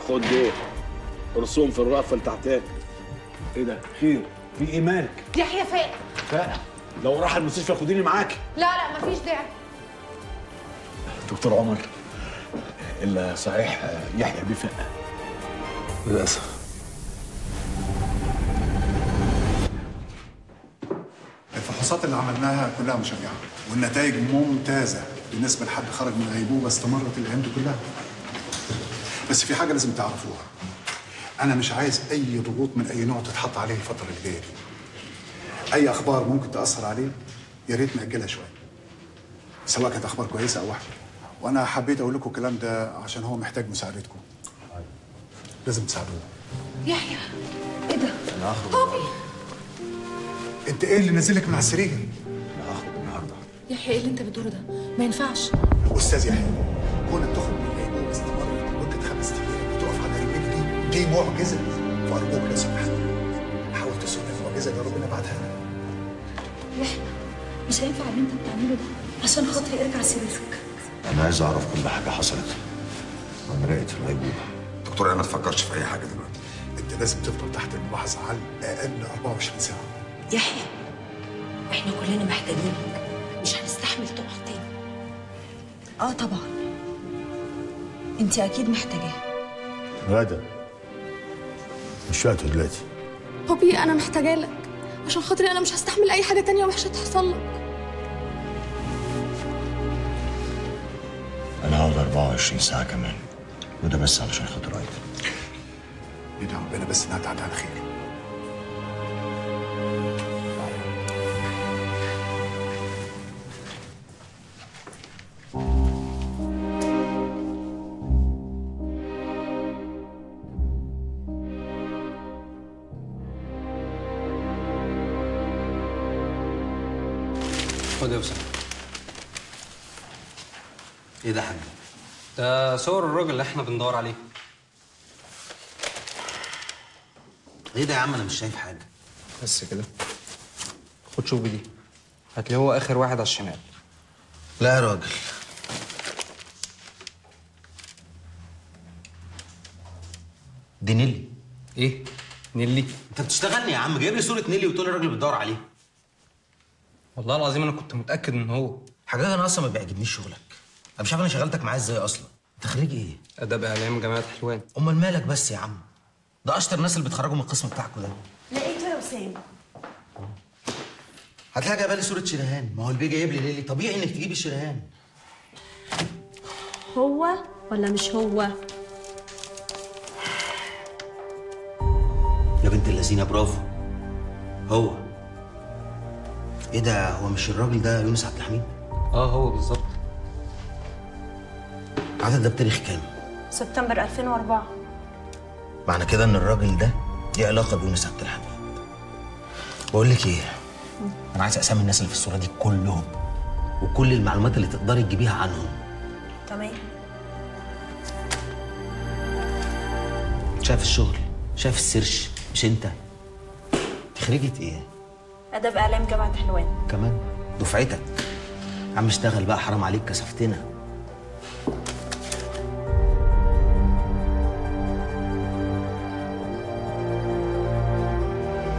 خد دول ارسمهم في الرقفه اللي تحتاك ايه ده خير في ايه مالك يحيى فاق فاق لو راح المستشفى خديني معاك لا لا مفيش داعي دكتور عمر الا صحيح يحيى بيه فاق للاسف الفحوصات اللي عملناها كلها مشجعة والنتائج ممتازة بالنسبة لحد خرج من غيبوبة استمرت الأيام دي كلها بس في حاجة لازم تعرفوها أنا مش عايز أي ضغوط من أي نوع تتحط عليه الفترة الجاية دي أي أخبار ممكن تأثر عليه يا ريت نأجلها شوية سواء كانت أخبار كويسة أو وحشة وأنا حبيت أقول لكم الكلام ده عشان هو محتاج مساعدتكم لازم تساعدوه يحيى ايه ده بابي أنت إيه اللي نزلك من على السرير؟ يحيى ايه اللي انت بتقوله ده ما ينفعش استاذ يحيى كونك تخرج من الغيبوبه باستمرار لمده خمس ايام وتقف على رجليك دي دي معجزه فارجوك لو سمحت حاول تسوق المعجزه اللي ربنا بعتها لك يحيى مش هينفع اللي انت بتعمله ده عشان خاطري ارجع سريرك انا عايز اعرف كل حاجه حصلت عن رأية الغيبوبه دكتور انا ما تفكرش في اي حاجه دلوقتي انت لازم تفضل تحت الملاحظه على الاقل 24 ساعه يحيى احنا كلنا محتاجينك مش هنستحمل تقع تاني اه طبعا انت اكيد محتاجاه غدا مش وقته دلوقتي بابي انا محتاجه لك عشان خاطري انا مش هستحمل اي حاجه تانية وحشه تحصل لك انا هقعد 24 ساعه كمان وده بس علشان خاطر رايد ندعي ربنا بس انها تعدي على خير خد يا اسامه ايه ده يا حاج؟ ده صور الراجل اللي احنا بندور عليه ايه ده يا عم انا مش شايف حاجه بس كده خد شوف دي هتلاقيه هو اخر واحد على الشمال لا يا راجل دي نيلي ايه نيلي انت بتشتغلني يا عم جايب لي صوره نيلي وتقول لي الراجل اللي بتدور عليه والله العظيم انا كنت متاكد ان هو حاجات انا اصلا ما بيعجبنيش شغلك انا مش عارف انا شغلتك معاه ازاي اصلا انت خريج ايه اداب اعلام جامعه حلوان امال مالك بس يا عم ده اشطر الناس اللي بيتخرجوا من القسم بتاعكوا ده لقيته يا وسام هتلاقي جايبه لي صوره شريهان ما هو البيه جايب لي ليلي طبيعي انك تجيبي شريهان هو ولا مش هو يا بنت اللذينه برافو هو ايه ده هو مش الراجل ده يونس عبد الحميد اه هو بالظبط العدد ده بتاريخ كام سبتمبر 2004 معنى كده ان الراجل ده ليه علاقه بيونس عبد الحميد بقول لك ايه انا عايز اسامي الناس اللي في الصوره دي كلهم وكل المعلومات اللي تقدري تجيبيها عنهم تمام شايف الشغل شايف السيرش مش انت انت خريجة ايه اداب اعلام جامعه حلوان كمان دفعتك عم اشتغل بقى حرام عليك كسفتنا